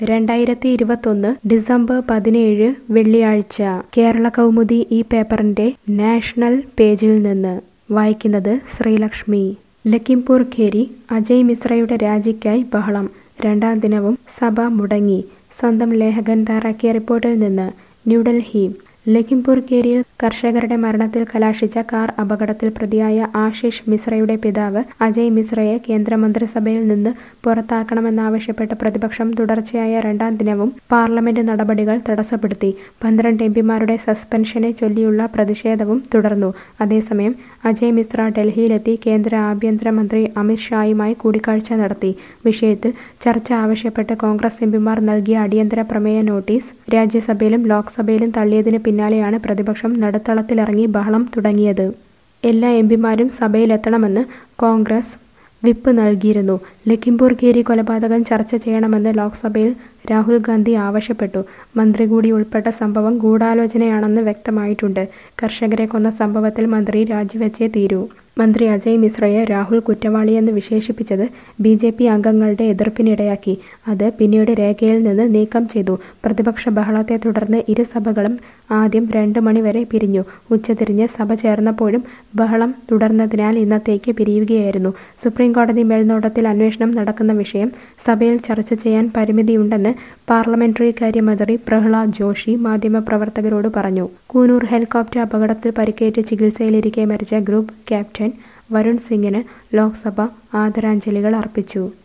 രണ്ടായിരത്തി ഇരുപത്തൊന്ന് ഡിസംബർ പതിനേഴ് വെള്ളിയാഴ്ച കേരള കൗമുദി ഈ പേപ്പറിന്റെ നാഷണൽ പേജിൽ നിന്ന് വായിക്കുന്നത് ശ്രീലക്ഷ്മി ലക്കിംപൂർ ഖേരി അജയ് മിശ്രയുടെ രാജിക്കായി ബഹളം രണ്ടാം ദിനവും സഭ മുടങ്ങി സ്വന്തം ലേഖകൻ തയ്യാറാക്കിയ റിപ്പോർട്ടിൽ നിന്ന് ന്യൂഡൽഹി ലഖിംപൂർ കേരിയിൽ കർഷകരുടെ മരണത്തിൽ കലാശിച്ച കാർ അപകടത്തിൽ പ്രതിയായ ആശിഷ് മിശ്രയുടെ പിതാവ് അജയ് മിശ്രയെ കേന്ദ്രമന്ത്രിസഭയിൽ നിന്ന് പുറത്താക്കണമെന്നാവശ്യപ്പെട്ട് പ്രതിപക്ഷം തുടർച്ചയായ രണ്ടാം ദിനവും പാർലമെന്റ് നടപടികൾ തടസ്സപ്പെടുത്തി പന്ത്രണ്ട് എംപിമാരുടെ സസ്പെൻഷനെ ചൊല്ലിയുള്ള പ്രതിഷേധവും തുടർന്നു അതേസമയം അജയ് മിശ്ര ഡൽഹിയിലെത്തി കേന്ദ്ര ആഭ്യന്തരമന്ത്രി അമിത് ഷായുമായി കൂടിക്കാഴ്ച നടത്തി വിഷയത്തിൽ ചർച്ച ആവശ്യപ്പെട്ട് കോൺഗ്രസ് എംപിമാർ നൽകിയ അടിയന്തര പ്രമേയ നോട്ടീസ് രാജ്യസഭയിലും ലോക്സഭയിലും തള്ളിയതിന് പിന്നാലെയാണ് പ്രതിപക്ഷം നടുത്തളത്തിലിറങ്ങി ബഹളം തുടങ്ങിയത് എല്ലാ എംപിമാരും സഭയിലെത്തണമെന്ന് കോൺഗ്രസ് വിപ്പ് നൽകിയിരുന്നു ലഖിംപൂർ ഖേരി കൊലപാതകം ചർച്ച ചെയ്യണമെന്ന് ലോക്സഭയിൽ രാഹുൽ ഗാന്ധി ആവശ്യപ്പെട്ടു മന്ത്രി കൂടി ഉൾപ്പെട്ട സംഭവം ഗൂഢാലോചനയാണെന്ന് വ്യക്തമായിട്ടുണ്ട് കർഷകരെ കൊന്ന സംഭവത്തിൽ മന്ത്രി രാജിവെച്ചേ തീരൂ മന്ത്രി അജയ് മിശ്രയെ രാഹുൽ കുറ്റവാളിയെന്ന് വിശേഷിപ്പിച്ചത് ബി ജെ പി അംഗങ്ങളുടെ എതിർപ്പിനിടയാക്കി അത് പിന്നീട് രേഖയിൽ നിന്ന് നീക്കം ചെയ്തു പ്രതിപക്ഷ ബഹളത്തെ തുടർന്ന് ഇരു സഭകളും ആദ്യം രണ്ട് മണിവരെ പിരിഞ്ഞു ഉച്ചതിരിഞ്ഞ് സഭ ചേർന്നപ്പോഴും ബഹളം തുടർന്നതിനാൽ ഇന്നത്തേക്ക് പിരിയുകയായിരുന്നു സുപ്രീം കോടതി മേൽനോട്ടത്തിൽ അന്വേഷണം നടക്കുന്ന വിഷയം സഭയിൽ ചർച്ച ചെയ്യാൻ പരിമിതിയുണ്ടെന്ന് പാർലമെന്ററി കാര്യമന്ത്രി പ്രഹ്ലാദ് ജോഷി മാധ്യമപ്രവർത്തകരോട് പറഞ്ഞു കൂനൂർ ഹെലികോപ്റ്റർ അപകടത്തിൽ പരിക്കേറ്റ് ചികിത്സയിലിരിക്കെ മരിച്ച ഗ്രൂപ്പ് ക്യാപ്റ്റൻ വരുൺ സിംഗിന് ലോക്സഭ ആദരാഞ്ജലികൾ അർപ്പിച്ചു